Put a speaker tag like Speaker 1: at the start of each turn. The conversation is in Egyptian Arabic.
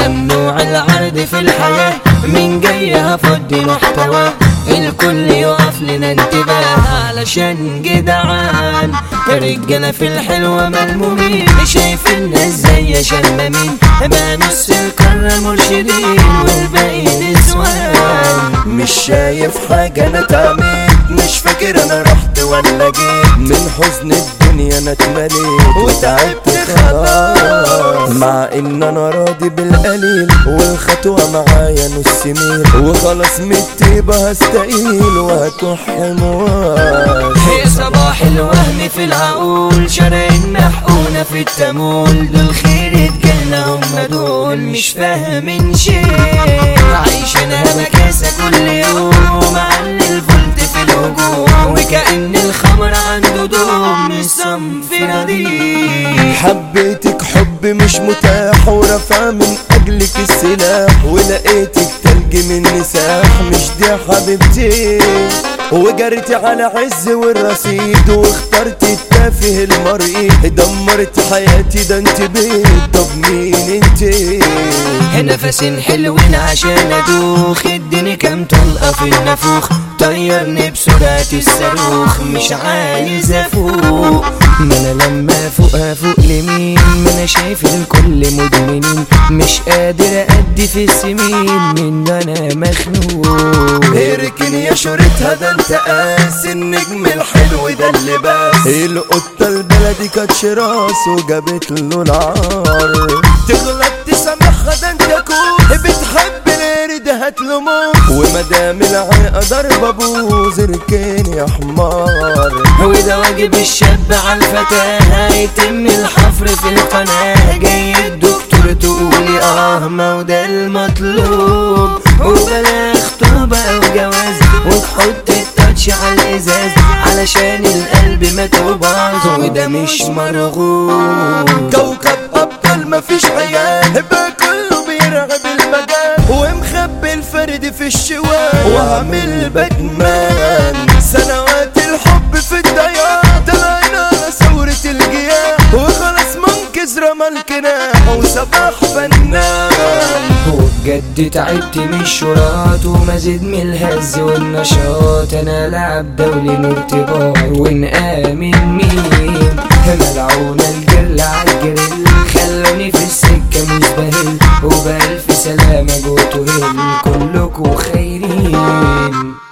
Speaker 1: ممنوع العرض في الحياة من جايها فضي محتوى الكل يقف لنا انتباه علشان جدعان الرجالة في الحلوة ملمومين شايف الناس زي شمامين بقى نص القارة مرشدين والباقي نسوان
Speaker 2: مش شايف حاجة انا اتعميت مش فاكر انا رحت ولا جيت من حزن الدنيا انا اتمليت وتعبت خلاص مع ان انا راضي بالقليل والخطوة معايا نص ميل وخلاص من الطيبة هستقيل وهكح مواش
Speaker 1: في صباح الوهم في العقول شارع محقونة في التمول دول خير اتجلنا هم دول مش فاهمين شيء عايشينها مكاسة كل يوم معلي الفولت في الهجوم وكأن الخمر عنده دوم مش صنف نضيف
Speaker 2: حبيتك حب مش متاح ورفع من اجلك السلاح ولقيتك تلج من ساح مش دي حبيبتي وجريتي على عز والرصيد واخترت التافه المرئي دمرت حياتي ده انت بيت طب مين انت
Speaker 1: نفسين حلوين عشان ادوخ اديني كام طلقة في النافوخ طيرني بسرعة الصاروخ مش عايز افوق ما انا لما افوق افوق لمين ما انا شايف الكل مدمنين مش قادر ادي في السمين من انا مخنوق
Speaker 2: اركن يا شورتها ده انت قاس النجم الحلو ده اللي باس القطة البلدي كانت شراس وجابت له العار تغلط تسامحها ده انت كوس بتحب القرد هات له موت ومدام العيقة ضربة بوز اركن يا حمار
Speaker 1: وده واجب الشاب على الفتاة هيتم الحفر في القناة جاي الدكتور تقولي اه ما وده المطلوب وبلا خطوبة او جواز وتحط التاتش على الازاز علشان القلب ما تباظ وده مش مرغوب
Speaker 2: كوكب ابطال مفيش عيال بقى كله بيرعب المجال ومخبي الفرد في الشوال وعامل باكمان سنوات الحب في الضياع طلعنا على ثورة الجياع وخلاص منكز رمى الكناح وصباح فنان
Speaker 1: وبجد تعبت من الشراط ومزيد من الهز والنشاط انا لاعب دولي مرتبار ونآمن مين ملعونة الجل عالجريل خلوني في السكة مش بهل وبألف سلامة جوتو هل كلكوا خيرين